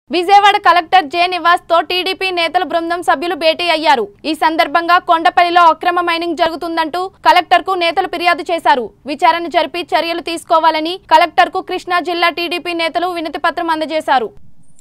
Vijayawada collector J Nivas తో TDP నేతల బృందం సభ్యులు భేటీ అయ్యారు ఈ సందర్భంగా కొండపల్లిలో అక్రమ మైనింగ్ జరుగుతుందంటూ కలెక్టర్ కు నేతలు ఫిర్యాదు చేశారు విచారణ జరిపి చర్యలు తీసుకోవాలని కలెక్టర్ కు కృష్ణా జిల్లా టీడీపీ నేతలు వినతి పత్రం అందజేశారు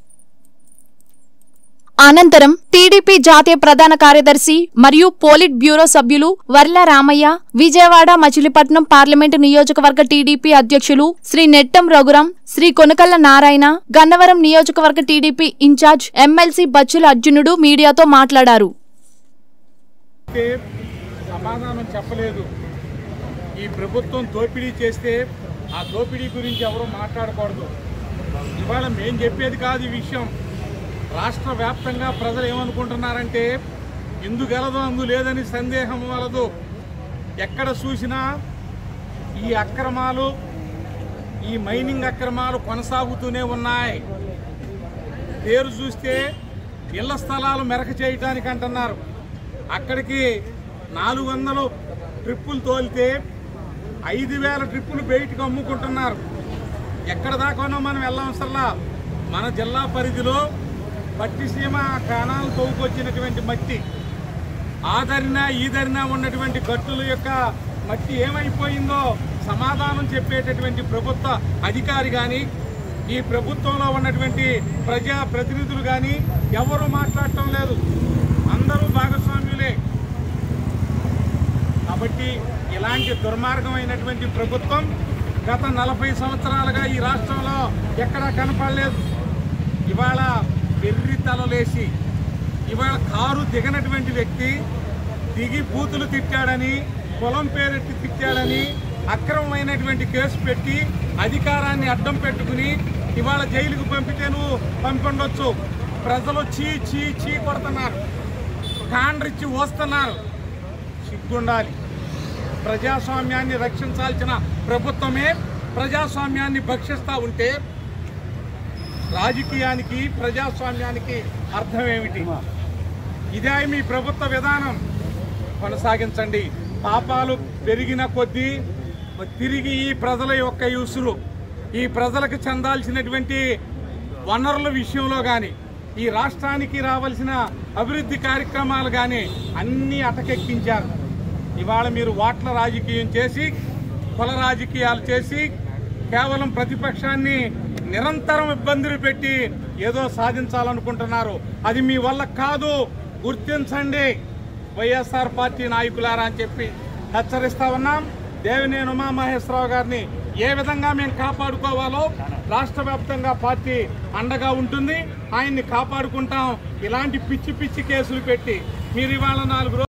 అనంతరం టీడీపీ జాతీయ ప్రధాన కార్యదర్శి మరియు పోలిట్ బ్యూరో సభ్యులు వర్ల రామయ్య విజయవాడ మచిలీపట్నం పార్లమెంటు నియోజకవర్గ టీడీపీ అధ్యక్షులు శ్రీ నెట్టం రఘురాం శ్రీ కొనకల్ల నారాయణ గన్నవరం నియోజకవర్గ టీడీపీ ఇన్ఛార్జ్ ఎమ్మెల్సీ బచ్చుల అర్జునుడు మీడియాతో మాట్లాడారు అయితే సమాధానం చెప్పలేదు ఈ ప్రభుత్వం దోపిడీ చేస్తే ఆ దోపిడీ గురించి ఎవరు మాట్లాడకూడదు ఇవాళ మేం చెప్పేది కాదు ఈ విషయం రాష్ట్ర వ్యాప్తంగా ప్రజలు ఏమనుకుంటున్నారంటే ఇందు గలదు అందు లేదని సందేహం వలదు ఎక్కడ చూసినా ఈ అక్రమాలు ఈ మైనింగ్ అక్రమాలు కొనసాగుతూనే ఉన్నాయి పేరు చూస్తే ఇళ్ల స్థలాలు మెరక చేయటానికి అంటున్నారు అక్కడికి నాలుగు వందలు ట్రిప్పులు తోలితే ఐదు వేల ట్రిప్పులు బయటకు అమ్ముకుంటున్నారు ఎక్కడ దాకానో మనం వెళ్ళవసరలా మన జిల్లా పరిధిలో పట్టిసీమ కాణాలు తవ్వుకొచ్చినటువంటి మట్టి ఆదరిన ఈదరిన ఉన్నటువంటి గట్టుల యొక్క మట్టి ఏమైపోయిందో సమాధానం చెప్పేటటువంటి ప్రభుత్వ అధికారి కానీ ఈ ప్రభుత్వంలో ఉన్నటువంటి ప్రజా ప్రతినిధులు కానీ ఎవరు మాట్లాడటం లేదు అందరూ భాగస్వామ్యులే కాబట్టి ఇలాంటి దుర్మార్గమైనటువంటి ప్రభుత్వం గత నలభై సంవత్సరాలుగా ఈ రాష్ట్రంలో ఎక్కడా కనపడలేదు ఇవాళ వెర్రి తలలేసి ఇవాళ కారు దిగనటువంటి వ్యక్తి దిగి బూతులు తిట్టాడని పొలం పేరెత్తి తిట్టాడని అక్రమమైనటువంటి కేసు పెట్టి అధికారాన్ని అడ్డం పెట్టుకుని ఇవాళ జైలుకు పంపితే నువ్వు పంపిండొచ్చు ప్రజలు చీ చీ చీ కొడుతున్నారు కాండ్రిచ్చి వస్తున్నారు సిగ్గుండాలి ప్రజాస్వామ్యాన్ని రక్షించాల్సిన ప్రభుత్వమే ప్రజాస్వామ్యాన్ని భక్షిస్తూ ఉంటే రాజకీయానికి ప్రజాస్వామ్యానికి అర్థం ఏమిటి ఇదే మీ ప్రభుత్వ విధానం కొనసాగించండి పాపాలు పెరిగిన కొద్దీ తిరిగి ఈ ప్రజల యొక్క యూసులు ఈ ప్రజలకు చెందాల్సినటువంటి వనరుల విషయంలో కానీ ఈ రాష్ట్రానికి రావాల్సిన అభివృద్ధి కార్యక్రమాలు కానీ అన్నీ అటకెక్కించారు ఇవాళ మీరు వాట్ల రాజకీయం చేసి కుల రాజకీయాలు చేసి కేవలం ప్రతిపక్షాన్ని నిరంతరం ఇబ్బందులు పెట్టి ఏదో సాధించాలనుకుంటున్నారు అది మీ వల్ల కాదు గుర్తించండి వైఎస్ఆర్ పార్టీ నాయకులారా అని చెప్పి హెచ్చరిస్తా ఉన్నాం దేవినేని ఉమామహేశ్వరరావు గారిని ఏ విధంగా మేము కాపాడుకోవాలో రాష్ట్ర వ్యాప్తంగా పార్టీ అండగా ఉంటుంది ఆయన్ని కాపాడుకుంటాం ఇలాంటి పిచ్చి పిచ్చి కేసులు పెట్టి మీరు ఇవాళ నాలుగు రోజులు